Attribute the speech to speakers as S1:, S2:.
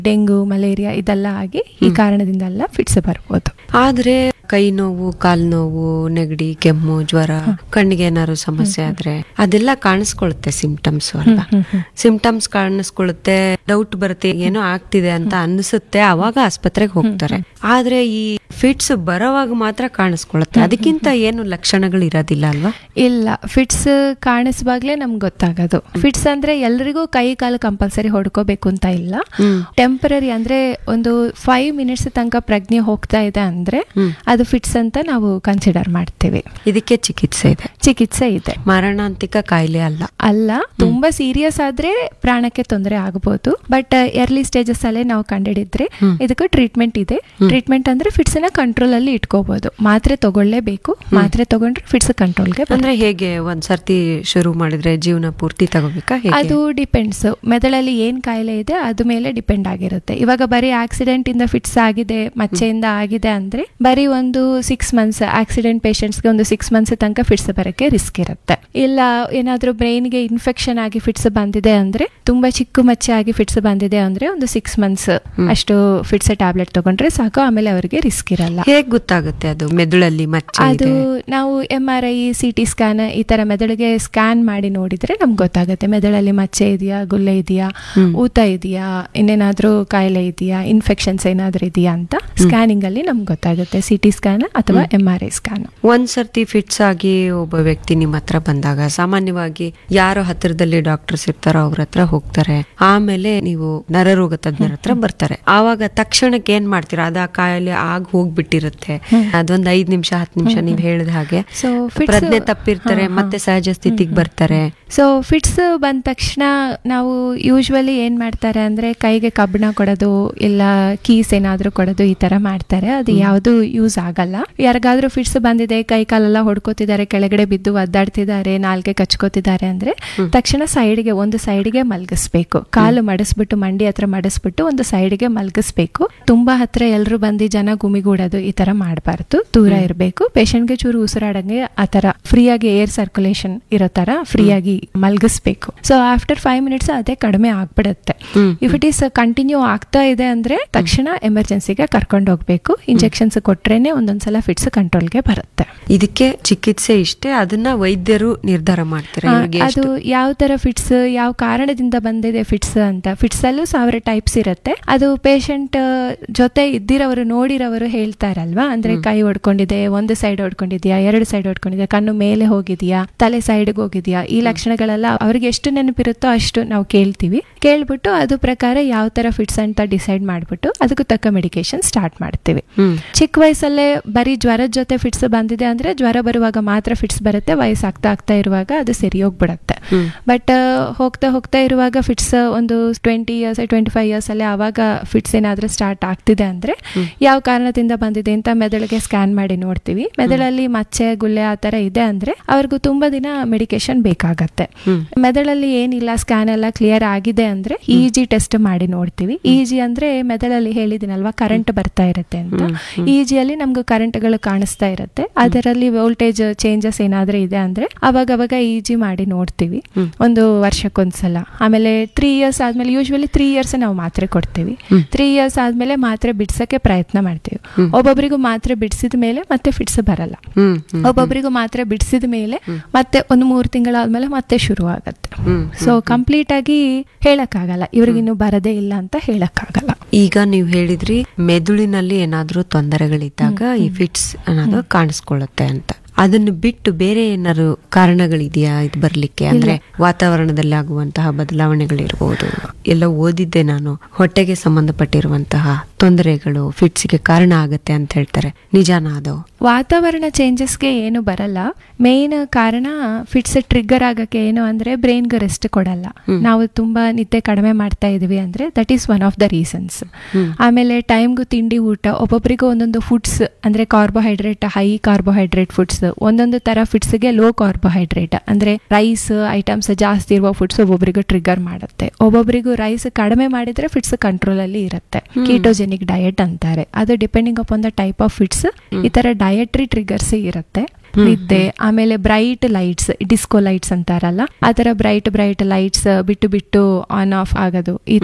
S1: Dengue malaria ಇದೆಲ್ಲ ಆಗಿ ಈ ಕಾರಣದಿಂದೆಲ್ಲ ಫಿಟ್ಸ್ ಬರ್ಬೋದು
S2: ಆದ್ರೆ ಕೈ ನೋವು ಕಾಲ್ ನೋವು ನೆಗಡಿ ಕೆಮ್ಮು ಜ್ವರ ಕಣ್ಣಿಗೆ ಏನಾದ್ರು ಸಮಸ್ಯೆ ಆದ್ರೆ ಅದೆಲ್ಲ ಕಾಣಿಸ್ಕೊಳುತ್ತೆ ಸಿಂಪ್ಟಮ್ಸ್ ಅಲ್ವಾ ಸಿಂಪ್ಟಮ್ಸ್ ಕಾಣಿಸ್ಕೊಳ್ಳುತ್ತೆ ಡೌಟ್ ಬರುತ್ತೆ ಏನೋ ಆಗ್ತಿದೆ ಅಂತ ಅನ್ಸುತ್ತೆ ಅವಾಗ ಆಸ್ಪತ್ರೆಗೆ ಹೋಗ್ತಾರೆ ಆದ್ರೆ ಈ ಫಿಟ್ಸ್ ಬರೋವಾಗ ಮಾತ್ರ ಕಾಣಿಸ್ಕೊಳುತ್ತೆ ಅದಕ್ಕಿಂತ ಏನು ಲಕ್ಷಣಗಳು ಇರೋದಿಲ್ಲ ಅಲ್ವಾ
S1: ಇಲ್ಲ ಫಿಟ್ಸ್ ಕಾಣಿಸುವಾಗ್ಲೇ ನಮ್ಗೆ ಗೊತ್ತಾಗೋದು ಫಿಟ್ಸ್ ಅಂದ್ರೆ ಎಲ್ರಿಗೂ ಕೈ ಕಾಲು ಕಂಪಲ್ಸರಿ ಹೊಡ್ಕೋಬೇಕು ಅಂತ ಇಲ್ಲ ಟೆಂಪರರಿ ಅಂದ್ರೆ ಒಂದು ಫೈವ್ ಮಿನಿಟ್ಸ್ ತನಕ ಪ್ರಜ್ಞೆ ಹೋಗ್ತಾ ಇದೆ ಅಂದ್ರೆ ಅದು ಫಿಟ್ಸ್ ಅಂತ ನಾವು ಕನ್ಸಿಡರ್ ಮಾಡ್ತೀವಿ
S2: ಇದಕ್ಕೆ ಚಿಕಿತ್ಸೆ ಇದೆ
S1: ಚಿಕಿತ್ಸೆ ಇದೆ
S2: ಮಾರಣಾಂತಿಕ ಕಾಯಿಲೆ ಅಲ್ಲ
S1: ಅಲ್ಲ ತುಂಬಾ ಸೀರಿಯಸ್ ಆದ್ರೆ ಪ್ರಾಣಕ್ಕೆ ತೊಂದರೆ ಆಗಬಹುದು ಬಟ್ ಎರ್ಲಿ ಸ್ಟೇಜಸ್ ಅಲ್ಲೇ ನಾವು ಕಂಡಿಡಿದ್ರೆ ಇದಕ್ಕೆ ಟ್ರೀಟ್ಮೆಂಟ್ ಇದೆ ಟ್ರೀಟ್ಮೆಂಟ್ ಅಂದ್ರೆ ಫಿಟ್ಸ್ ನ ಕಂಟ್ರೋಲ್ ಅಲ್ಲಿ ಇಟ್ಕೋಬಹುದು ಮಾತ್ರೆ ತಗೊಳ್ಳೇಬೇಕು ಮಾತ್ರೆ ತಗೊಂಡ್ರೆ ಫಿಟ್ಸ್ ಕಂಟ್ರೋಲ್ಗೆ
S2: ಅಂದ್ರೆ ಹೇಗೆ ಒಂದ್ ಸರ್ತಿ ಶುರು ಮಾಡಿದ್ರೆ ಜೀವನ ಪೂರ್ತಿ ತಗೋಬೇಕಾ ಹೇಗೆ
S1: ಅದು ಡಿಪೆಂಡ್ಸ್ ಮೆದುಳಲ್ಲಿ ಏನ್ ಕಾಯಿಲೆ ಇದೆ ಅದ್ರ ಮೇಲೆ ಡಿಪೆಂಡ್ ಆಗಿರುತ್ತೆ ಇವಾಗ ಬರೀ ಆಕ್ಸಿಡೆಂಟ್ ಇಂದ ಫಿಟ್ಸ್ ಆಗಿದೆ ಮಚ್ಚೆಯಿಂದ ಆಗಿದೆ ಅಂದ್ರೆ ಬರೀ ಒಂದು ಸಿಕ್ಸ್ ಮಂತ್ಸ್ ಆಕ್ಸಿಡೆಂಟ್ ಗೆ ಒಂದು ಸಿಕ್ಸ್ ಮಂತ್ಸ್ ತನಕ ಫಿಟ್ಸ್ ಬರಕ್ಕೆ ರಿಸ್ಕ್ ಇರುತ್ತೆ ಇಲ್ಲ ಏನಾದ್ರೂ ಬ್ರೈನ್ಗೆ ಇನ್ಫೆಕ್ಷನ್ ಆಗಿ ಫಿಟ್ಸ್ ಬಂದಿದೆ ಅಂದ್ರೆ ತುಂಬಾ ಚಿಕ್ಕ ಮಚ್ಚೆ ಆಗಿ ಫಿಟ್ಸ್ ಬಂದಿದೆ ಅಂದ್ರೆ ಒಂದು ಸಿಕ್ಸ್ ಮಂತ್ಸ್ ಅಷ್ಟು ಫಿಟ್ಸ್ ಟ್ಯಾಬ್ಲೆಟ್ ತಗೊಂಡ್ರೆ ಸಾಕು ಆಮೇಲೆ ಅವರಿಗೆ ರಿಸ್ಕ್ ಇರಲ್ಲ
S2: ಹೇಗ್ ಗೊತ್ತಾಗುತ್ತೆ ಅದು ಮೆದುಳಲ್ಲಿ ಮಚ್ಚೆ
S1: ಅದು
S2: ಇದೆ
S1: ನಾವು M R I C T scan ಈ ತರ ಮೆದುಳಿಗೆ ಸ್ಕ್ಯಾನ್ ಮಾಡಿ ನೋಡಿದ್ರೆ ನಮ್ಗೆ ಗೊತ್ತಾಗುತ್ತೆ ಮೆದುಳಲ್ಲಿ ಮಚ್ಚೆ ಇದೆಯಾ ಗುಲ್ಲೆ ಇದೆಯಾ ಊತ ಇದೆಯಾ ಇನ್ನೇನಾದ್ರೂ ಕಾಯಿಲೆ ಇದೆಯಾ ಇನ್ಫೆಕ್ಷನ್ಸ್ ಏನಾದ್ರೂ ಇದೆಯಾ ಅಂತ ಸ್ಕ್ಯಾನಿಂಗ್ ಅಲ್ಲಿ ನಮ್ಗೆ ಗೊತ್ತಾಗುತ್ತೆ ಸಿ ಟಿ ಸ್ಕ್ಯಾನ್ ಅಥವಾ ಎಂ ಆರ್ ಐ ಸ್ಕ್ಯಾನ್
S2: ಒಂದ್ ಸರ್ತಿ ಫಿಟ್ಸ್ ಆಗಿ ಒಬ್ಬ ವ್ಯಕ್ತಿ ನಿಮ್ಮ ಹತ್ರ ಬಂದಾಗ ಸಾಮಾನ್ಯವಾಗಿ ಯಾರು ಹತ್ತಿರದಲ್ಲಿ ಡಾಕ್ಟರ್ಸ್ ಇರ್ತಾರೋ ಅವ್ರ ಹತ್ರ ಹೋಗ್ತಾರೆ ಆಮೇಲೆ ನೀವು ನರರೋಗ ತಜ್ಞರ ಹತ್ರ ಬರ್ತಾರೆ ಆವಾಗ ತಕ್ಷಣಕ್ಕೆ ಏನ್ ಮಾಡ್ತೀರಾ ಅದ ಕಾಯಿಲೆ ಆಗ್ ಹೋಗ್ಬಿಟ್ಟಿರುತ್ತೆ ಅದೊಂದ್ ಐದ್ ನಿಮಿಷ ಹತ್ತು ನಿಮಿಷ ನೀವ್ ಹೇಳಿದ ಹಾಗೆ
S1: ಸೊ ಫಿಟ್ಸ್
S2: ಪ್ರಜ್ಞೆ ತಪ್ಪಿರ್ತಾರೆ ಮತ್ತೆ ಸಹಜ ಸ್ಥಿತಿಗೆ ಬರ್ತಾರೆ
S1: ಸೊ ಫಿಟ್ಸ್ ಬಂದ ತಕ್ಷಣ ನಾವು ಯೂಶ್ವಲಿ ಏನ್ ಮಾಡ್ತಾರೆ ಅಂದ್ರೆ ಕೈಗೆ ಕಬ್ಬಣ ಕೊಡೋದು ಇಲ್ಲ ಕೀಸ್ ಏನಾದ್ರೂ ಕೊಡೋದು ಈ ತರ ಮಾಡ್ತಾರೆ ಅದು ಯಾವುದು ಯೂಸ್ ಆಗಲ್ಲ ಯಾರಿಗಾದ್ರೂ ಫಿಟ್ಸ್ ಬಂದಿದೆ ಕೈ ಕಾಲೆಲ್ಲ ಹೊಡ್ಕೋತಿದ್ದಾರೆ ಕೆಳಗಡೆ ಬಿದ್ದು ಒದ್ದಾಡ್ತಿದ್ದಾರೆ ನಾಲ್ಗೆ ಕಚ್ಕೋತಿದ್ದಾರೆ ಅಂದ್ರೆ ತಕ್ಷಣ ಸೈಡ್ಗೆ ಒಂದು ಸೈಡ್ಗೆ ಮಲಗಿಸ್ಬೇಕು ಕಾಲು ಮಡಿಸ್ಬಿಟ್ಟು ಮಂಡಿ ಹತ್ರ ಮಡಿಸ್ಬಿಟ್ಟು ಒಂದು ಸೈಡ್ಗೆ ಮಲಗಿಸ್ಬೇಕು ತುಂಬಾ ಹತ್ರ ಎಲ್ರು ಬಂದು ಜನ ಗುಮಿಗೂಡೋದು ಈ ತರ ಮಾಡಬಾರ್ದು ದೂರ ಇರಬೇಕು ಪೇಷಂಟ್ಗೆ ಚೂರು ಉಸಿರಾಡಂಗೆ ಆ ತರ ಫ್ರೀ ಆಗಿ ಏರ್ ಸರ್ಕ್ಯುಲೇಷನ್ ಇರೋ ತರ ಫ್ರೀ ಆಗಿ ಮಲಗಿಸ್ಬೇಕು ಸೊ ಆಫ್ಟರ್ ಫೈವ್ ಮಿನಿಟ್ಸ್ ಅದೇ ಕಡಿಮೆ ಆಗ್ಬಿಡುತ್ತೆ ಇಫ್ ಇಟ್ ಈಸ್ ಕಂಟಿನ್ಯೂ ಆಗ್ತಾ ಇದೆ ಅಂದ್ರೆ ತಕ್ಷಣ ಎಮರ್ಜೆನ್ಸಿಗೆ ಕರ್ಕೊಂಡು ಹೋಗ್ಬೇಕು ಇಂಜೆಕ್ಷನ್ಸ್ ಕೊಟ್ರೇನೆ ಒಂದೊಂದ್ಸಲ ಫಿಟ್ಸ್ ಕಂಟ್ರೋಲ್ಗೆ ಬರುತ್ತೆ
S2: ಇದಕ್ಕೆ ಚಿಕಿತ್ಸೆ ಇಷ್ಟೇ ಅದನ್ನ ವೈದ್ಯರು ನಿರ್ಧಾರ ಮಾಡ್ತಾರೆ
S1: ಆ,
S2: ಇವ್ರಿಗೆ
S1: ಅದು ಯಾವ ತರ ಫಿಟ್ಸ್ ಯಾವ ಕಾರಣದಿಂದ ಬಂದಿದೆ ಫಿಟ್ಸ್ ಅಂತ ಫಿಟ್ಸ್ ಅಲ್ಲೂ ಸಾವಿರ ಟೈಪ್ಸ್ ಇರುತ್ತೆ ಅದು ಪೇಷಂಟ್ ಜೊತೆ ಇದ್ದಿರೋರು ನೋಡಿರೋರು ಹೇಳ್ತಾರಲ್ವಾ ಅಂದ್ರೆ ಕೈ ಹೊಡ್ಕೊಂಡಿದೆ ಒಂದು ಸೈಡ್ ಹೊಡ್ಕೊಂಡಿದ್ಯಾ ಎರಡು ಸೈಡ್ ಹೊಡ್ಕೊಂಡಿದ್ಯಾ ಕಣ್ಣು ಮೇಲೆ ಹೋಗಿದ್ಯಾ ತಲೆ ಸೈಡ್ಗೆ ಹೋಗಿದ್ಯಾ ಈ ಲಕ್ಷಣಗಳೆಲ್ಲ ಅವ್ರಿಗೆ ಎಷ್ಟು ನೆನಪಿರುತ್ತೋ ಅಷ್ಟು ನಾವು ಕೇಳ್ತೀವಿ ಕೇಳ್ಬಿಟ್ಟು ಅದು ಪ್ರಕಾರ ಯಾವ ತರ ಫಿಟ್ಸ್ ಅಂತ ಡಿಸೈಡ್ ಮಾಡ್ಬಿಟ್ಟು ಅದಕ್ಕೂ ತಕ್ಕ ಮೆಡಿಕೇಶನ್ ಸ್ಟಾರ್ಟ್ ಮಾಡ್ತೀವಿ
S2: ಹ್ಮ್
S1: ಚಿಕ್ಕ ವಯಸ್ಸಲ್ಲೇ ಬರೀ ಜ್ವರದ ಜೊತೆ ಫಿಟ್ಸ್ ಬಂದಿದೆ ಅಂದ್ರೆ ಜ್ವರ ಬರುವಾಗ ಮಾತ್ರ ಫಿಟ್ಸ್ ಬರುತ್ತೆ ವಯಸ್ಸಾಗ್ತಾ ಆಗ್ತಾ ಇರುವಾಗ ಅದು ಸರಿ ಹೋಗ್ಬಿಡತ್ತೆ
S2: ಹ್ಮ್.
S1: ಬಟ್ ಹೋಗ್ತಾ ಹೋಗ್ತಾ ಇರುವಾಗ ಫಿಟ್ಸ್ ಒಂದು twenty years twenty five years ಅಲ್ಲಿ ಆವಾಗ ಫಿಟ್ಸ್ ಏನಾದ್ರೂ ಸ್ಟಾರ್ಟ್ ಆಗ್ತಿದೆ ಅಂದ್ರೆ ಯಾವ ಕಾರಣದಿಂದ ಬಂದಿದೆ ಅಂತ ಮೆದುಳಿಗೆ ಸ್ಕ್ಯಾನ್ ಮಾಡಿ ನೋಡ್ತೀವಿ ಮೆದುಳಲ್ಲಿ ಮಚ್ಚೆ ಗುಲ್ಲೆ ಆ ತರ ಇದೆ ಅಂದ್ರೆ ಅವ್ರಿಗೂ ತುಂಬಾ ದಿನ ಮೆಡಿಕೇಶನ್ ಬೇಕಾಗತ್ತೆ
S2: ಹ್ಮ್.
S1: ಮೆದುಳಲ್ಲಿ ಏನಿಲ್ಲ ಸ್ಕ್ಯಾನ್ ಎಲ್ಲ ಕ್ಲಿಯರ್ ಆಗಿದೆ ಅಂದ್ರೆ ಇ ಜಿ ಟೆಸ್ಟ್ ಮಾಡಿ ನೋಡ್ತೀವಿ ಇ ಜಿ ಅಂದ್ರೆ ಮೆದುಳಲ್ಲಿ ಹೇಳಿದಿನಲ್ವಾ ಕರೆಂಟ್ ಬರ್ತಾ ಇರುತ್ತೆ ಅಂತ ಇ ಜಿ ಅಲ್ಲಿ ನಮ್ಗೆ ಕರೆಂಟ್ಗಳು ಕಾಣಿಸ್ತಾ ಇರುತ್ತೆ ಅದರಲ್ಲಿ ವೋಲ್ಟೇಜ್ ಚೇಂಜಸ್ ಏನಾದ್ರೂ ಇದೆ ಅಂದ್ರೆ ಅವಾಗ ಅವಾಗ ಇ ಜಿ ಮಾಡಿ ನೋಡ್ತೀವಿ ಒಂದು ವರ್ಷಕ್ಕೊಂದ್ಸಲ ಆಮೇಲೆ ತ್ರೀ ಇಯರ್ಸ್ ಆದ್ಮೇಲೆ ಯೂಶ್ವಲಿ ತ್ರೀ ಇಯರ್ಸ್ ನಾವು ಮಾತ್ರೆ ಕೊಡ್ತೀವಿ ತ್ರೀ ಇಯರ್ಸ್ ಆದ್ಮೇಲೆ ಮಾತ್ರೆ ಬಿಡ್ಸಕ್ಕೆ ಪ್ರಯತ್ನ ಮಾಡ್ತೀವಿ ಒಬ್ಬೊಬ್ಬರಿಗೂ ಮಾತ್ರೆ ಬಿಡಿಸಿದ ಮೇಲೆ ಮತ್ತೆ ಫಿಟ್ಸ್ ಬರಲ್ಲ
S2: ಹ್ಮ್ ಹ್ಮ್
S1: ಒಬ್ಬೊಬ್ಬರಿಗೂ ಮಾತ್ರೆ ಬಿಡಿಸಿದ ಮೇಲೆ ಮತ್ತೆ ಒಂದು ಮೂರು ತಿಂಗಳಾದ್ಮೇಲೆ ಮತ್ತೆ ಶುರು ಆಗತ್ತೆ
S2: ಹ್ಮ್
S1: ಸೊ ಕಂಪ್ಲೀಟ್ ಆಗಿ ಹೇಳಕ್ಕಾಗಲ್ಲ ಇವ್ರಿಗಿನ್ನು ಬರದೇ ಇಲ್ಲ ಅಂತ ಹೇಳಕ್ಕಾಗಲ್ಲ
S2: ಈಗ ನೀವು ಹೇಳಿದ್ರಿ ಮೆದುಳಿನಲ್ಲಿ ಏನಾದ್ರೂ ತೊಂದರೆಗಳಿದ್ದಾಗ ಈ ಫಿಟ್ಸ್ ಅನ್ನೋದು ಕಾಣಿಸ್ಕೊಳ್ಳುತ್ತೆ ಅಂತ ಅದನ್ನು ಬಿಟ್ಟು ಬೇರೆ ಏನಾದ್ರು ಕಾರಣಗಳಿದೆಯಾ ಇದು ಬರ್ಲಿಕ್ಕೆ ಅಂದ್ರೆ ವಾತಾವರಣದಲ್ಲಿ ಆಗುವಂತಹ ಬದಲಾವಣೆಗಳಿರ್ಬೋದು ಎಲ್ಲ ಓದಿದ್ದೆ ನಾನು ಹೊಟ್ಟೆಗೆ ಸಂಬಂಧಪಟ್ಟಿರುವಂತಹ ತೊಂದರೆಗಳು ಫಿಟ್ಸ್ಗೆ ಕಾರಣ ಆಗತ್ತೆ ಅಂತ ಹೇಳ್ತಾರೆ ನಿಜಾನ ಅದು
S1: ವಾತಾವರಣ ಚೇಂಜಸ್ಗೆ ಏನು ಬರಲ್ಲ ಮೇನ್ ಕಾರಣ ಫಿಟ್ಸ್ ಟ್ರಿಗರ್ ಆಗಕ್ಕೆ ಏನು ಅಂದ್ರೆ ಬ್ರೈನ್ಗೆ ರೆಸ್ಟ್ ಕೊಡಲ್ಲ ನಾವು ತುಂಬಾ ನಿದ್ದೆ ಕಡಿಮೆ ಮಾಡ್ತಾ ಇದೀವಿ ಅಂದ್ರೆ that is one of the reasons ಆಮೇಲೆ ಟೈಮ್ಗೂ ತಿಂಡಿ ಊಟ ಒಬ್ಬೊಬ್ಬರಿಗೂ ಒಂದೊಂದು ಫುಡ್ಸ್ ಅಂದ್ರೆ ಕಾರ್ಬೋಹೈಡ್ರೇಟ್ ಹೈ ಕಾರ್ಬೋಹೈಡ್ರೇಟ್ ಫುಡ್ಸ್ ಒಂದೊಂದು ತರ ಫುಡ್ಸ್ಗೆ ಲೋ ಕಾರ್ಬೋಹೈಡ್ರೇಟ್ ಅಂದ್ರೆ ರೈಸ್ ಐಟಮ್ಸ್ ಜಾಸ್ತಿ ಇರುವ ಫುಡ್ಸ್ ಒಬ್ಬೊಬ್ಬರಿಗೂ ಟ್ರಿಗರ್ ಮಾಡುತ್ತೆ ಒಬ್ಬೊಬ್ಬರಿಗೂ ರೈಸ್ ಕಡಿಮೆ ಮಾಡಿದ್ರೆ ಫಿಟ್ಸ್ ಕಂಟ್ರೋಲ್ ಅಲ್ಲಿ ಇರುತ್ತೆ ಕೀಟೋಜೆನಿಕ್ ಡಯಟ್ ಅಂತಾರೆ ಅದು depending upon the type of fits ಈ ತರ ಡಯಟ್ರಿ ಟ್ರಿಗರ್ಸ್ ಇರುತ್ತೆ ನಿದ್ದೆ ಆಮೇಲೆ ಬ್ರೈಟ್ ಲೈಟ್ಸ್ ಡಿಸ್ಕೋ ಲೈಟ್ಸ್ ಅಂತಾರಲ್ಲ ಆ ತರ ಬ್ರೈಟ್ ಬ್ರೈಟ್ ಲೈಟ್ಸ್ ಬಿಟ್ಟು ಬಿಟ್ಟು ಆನ್ ಆಫ್ ಆಗೋದು ಈ